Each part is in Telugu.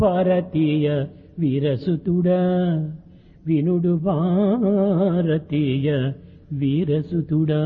భారతీయ వీరసుతుడా వినుడు భారతీయ వీరసుతుడా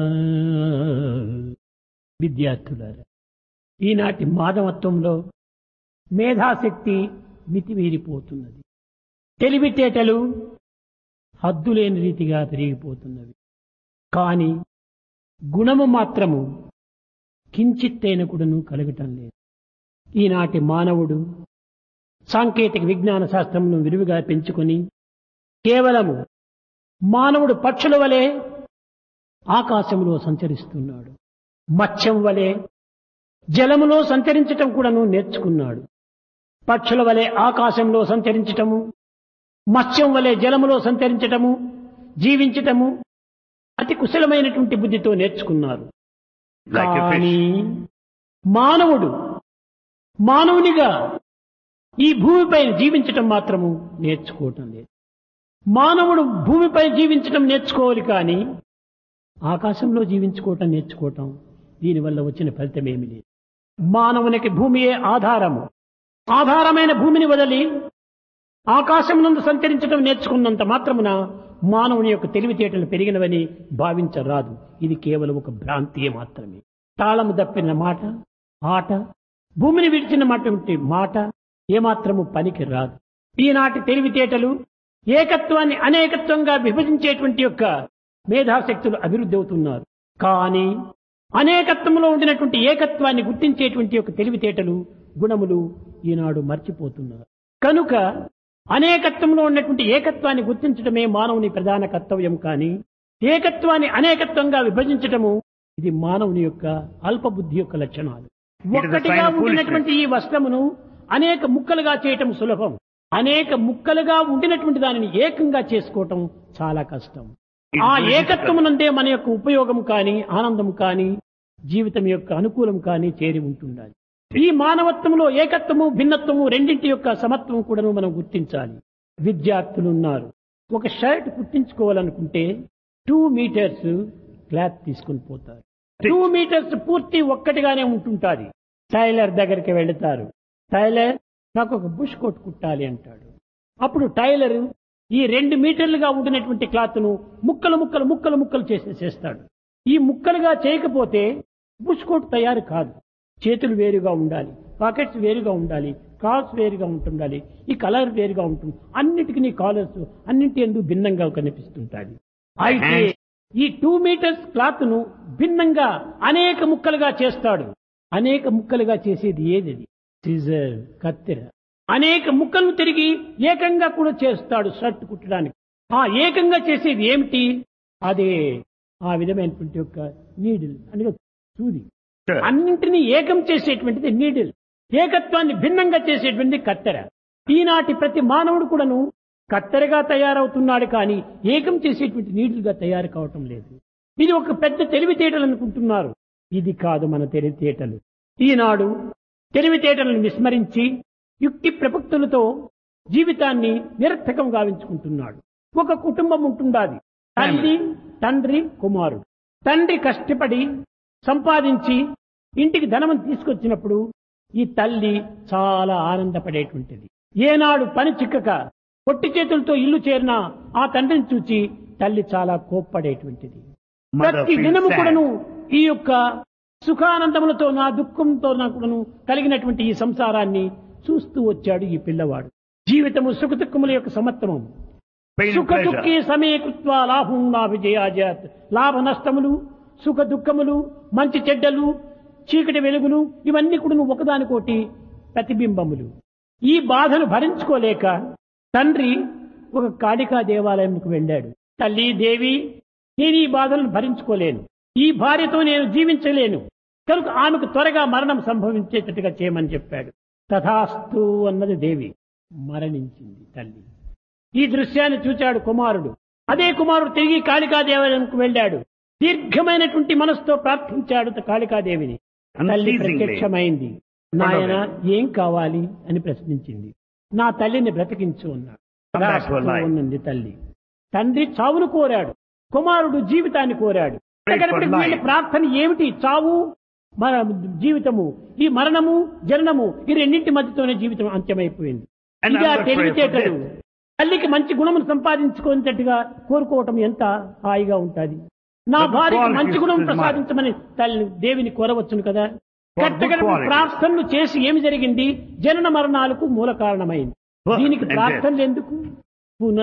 విద్యార్థులారా ఈనాటి మాధవత్వంలో మేధాశక్తి మితిమీరిపోతున్నది తెలివితేటలు హద్దులేని రీతిగా పెరిగిపోతున్నవి కాని గుణము మాత్రము కించిత్తైన కూడాను కలగటం లేదు ఈనాటి మానవుడు సాంకేతిక విజ్ఞాన శాస్త్రమును విరివిగా పెంచుకొని కేవలము మానవుడు పక్షుల వలె ఆకాశంలో సంచరిస్తున్నాడు మత్స్యం వలె జలములో సంచరించటం కూడాను నేర్చుకున్నాడు పక్షుల వలె ఆకాశంలో సంచరించటము మత్స్యం వలె జలములో సంచరించటము జీవించటము అతి కుశలమైనటువంటి బుద్ధితో నేర్చుకున్నారు Like a కానీ fish. మానవుడు మానవునిగా ఈ భూమిపై జీవించటం మాత్రము నేర్చుకోవటం లేదు మానవుడు భూమిపై జీవించటం నేర్చుకోవాలి కానీ ఆకాశంలో జీవించుకోవటం నేర్చుకోవటం దీనివల్ల వచ్చిన ఫలితం ఏమి లేదు మానవునికి భూమియే ఆధారము ఆధారమైన భూమిని వదిలి ఆకాశం నందు సంచరించడం నేర్చుకున్నంత మాత్రమున మానవుని యొక్క తెలివితేటలు పెరిగినవని భావించరాదు ఇది కేవలం ఒక భ్రాంతియే మాత్రమే తాళము దప్పిన మాట ఆట భూమిని విడిచినటువంటి మాట ఏమాత్రము పనికి రాదు ఈనాటి తెలివితేటలు ఏకత్వాన్ని అనేకత్వంగా విభజించేటువంటి యొక్క మేధాశక్తులు అభివృద్ధి అవుతున్నారు కానీ అనేకత్వంలో ఉండినటువంటి ఏకత్వాన్ని గుర్తించేటువంటి యొక్క తెలివితేటలు గుణములు ఈనాడు మర్చిపోతున్నారు కనుక అనేకత్వంలో ఉన్నటువంటి ఏకత్వాన్ని గుర్తించడమే మానవుని ప్రధాన కర్తవ్యం కానీ ఏకత్వాన్ని అనేకత్వంగా విభజించటము ఇది మానవుని యొక్క అల్పబుద్ధి యొక్క లక్షణాలు sign ఒక్కటిగా of ఉండినటువంటి ఈ వస్త్రమును అనేక ముక్కలుగా చేయటం సులభం అనేక ముక్కలుగా ఉండినటువంటి దానిని ఏకంగా చేసుకోవటం చాలా కష్టం It ఆ is very ఏకత్వమునందే మన యొక్క ఉపయోగం కానీ ఆనందం కానీ జీవితం యొక్క అనుకూలం కానీ చేరి ఉంటుండాలి ఈ మానవత్వంలో ఏకత్వము భిన్నత్వము రెండింటి యొక్క సమత్వం కూడాను మనం గుర్తించాలి విద్యార్థులు ఉన్నారు ఒక షర్ట్ కుట్టించుకోవాలనుకుంటే టూ మీటర్స్ క్లాత్ తీసుకుని పోతారు టూ మీటర్స్ పూర్తి ఒక్కటిగానే ఉంటుంటాది టైలర్ దగ్గరికి వెళతారు టైలర్ నాకు ఒక బుష్ కోట్ కుట్టాలి అంటాడు అప్పుడు టైలర్ ఈ రెండు మీటర్లుగా ఉండినటువంటి క్లాత్ ను ముక్కలు ముక్కలు ముక్కలు ముక్కలు చేసి చేస్తాడు ఈ ముక్కలుగా చేయకపోతే బుష్ కోట్ తయారు కాదు చేతులు వేరుగా ఉండాలి పాకెట్స్ వేరుగా ఉండాలి కాల్స్ వేరుగా ఉంటుండాలి ఈ కలర్ వేరుగా ఉంటుంది అన్నిటికీ కాలర్స్ అన్నింటి ఎందు భిన్నంగా కనిపిస్తుంటాయి అయితే ఈ టూ మీటర్స్ క్లాత్ ను భిన్నంగా అనేక ముక్కలుగా చేస్తాడు అనేక ముక్కలుగా చేసేది ఏది సిజర్ కత్తెర అనేక ముక్కలను తిరిగి ఏకంగా కూడా చేస్తాడు షర్ట్ కుట్టడానికి ఆ ఏకంగా చేసేది ఏమిటి అదే ఆ విధమైనటువంటి యొక్క నీడిల్ అనగా సూది Sure. అన్నింటినీ ఏకం చేసేటువంటిది నీడిల్ ఏకత్వాన్ని భిన్నంగా చేసేటువంటిది కత్తెర ఈనాటి ప్రతి మానవుడు కూడాను కత్తెరగా తయారవుతున్నాడు కానీ ఏకం చేసేటువంటి నీడిల్గా తయారు కావటం లేదు ఇది ఒక పెద్ద తెలివితేటలు అనుకుంటున్నారు ఇది కాదు మన తెలివితేటలు ఈనాడు తెలివితేటలను విస్మరించి యుక్తి ప్రపక్తులతో జీవితాన్ని నిరర్థకం గావించుకుంటున్నాడు ఒక కుటుంబం ఉంటుండాది తల్లి తండ్రి కుమారుడు తండ్రి కష్టపడి సంపాదించి ఇంటికి ధనము తీసుకొచ్చినప్పుడు ఈ తల్లి చాలా ఆనందపడేటువంటిది ఏనాడు పని చిక్కక పొట్టి చేతులతో ఇల్లు చేరిన ఆ తండ్రిని చూచి తల్లి చాలా కోప్పడేటువంటిది Mother ప్రతి feels దినము sad. కూడాను ఈ యొక్క సుఖానందములతో నా దుఃఖంతో నా కూడాను కలిగినటువంటి ఈ సంసారాన్ని చూస్తూ వచ్చాడు ఈ పిల్లవాడు జీవితము సుఖ దుఃఖముల యొక్క సమత్వము Pain and సుఖ దుఃఖే pleasure. సమీకృత్వ లాభం నా విజయాజాత్ లాభ నష్టములు సుఖ దుఃఖములు మంచి చెడ్డలు చీకటి వెలుగులు ఇవన్నీ కూడా నువ్వు ఒకదానికోటి ప్రతిబింబములు ఈ బాధను భరించుకోలేక తండ్రి ఒక కాళికా దేవాలయంకు వెళ్ళాడు తల్లి దేవి నేను ఈ బాధలను భరించుకోలేను ఈ భార్యతో నేను జీవించలేను కనుక ఆమెకు త్వరగా మరణం సంభవించేటట్టుగా చేయమని చెప్పాడు తథాస్తు అన్నది దేవి మరణించింది తల్లి ఈ దృశ్యాన్ని చూచాడు కుమారుడు అదే కుమారుడు తిరిగి కాళికాదేవాలయంకు వెళ్ళాడు దీర్ఘమైనటువంటి మనసుతో ప్రార్థించాడు త- కాళికాదేవిని తల్లి Unceasingly. ప్రత్యక్షమైంది నాయన ఏం కావాలి అని ప్రశ్నించింది నా తల్లిని బ్రతికించు అన్నాడు Come back to రాస్తూ life. ఉన్నది తల్లి తండ్రి చావును కోరాడు కుమారుడు జీవితాన్ని కోరాడు Pray for కనుక వీళ్ళ life. ప్రార్థన ఏమిటి చావు మన జీవితము ఈ మరణము జననము ఈ రెండింటి మధ్యతోనే జీవితం అంత్యమైపోయింది And ఇదే another prayer for తెలివితేటలు death. తల్లికి మంచి గుణమును సంపాదించుకునేటట్టుగా కోరుకోవటం ఎంత హాయిగా ఉంటది నా But the భార్యకి qualities మంచి గుణం of his ప్రసాదించమని తల్లి దేవిని కోరవచ్చును కదా good కట్టగడపు qualities. ప్రార్థనలు చేసి ఏమి జరిగింది జనన మరణాలకు మూల కారణమైంది Birth దీనికి and death. ప్రార్థనలు ఎందుకు పునః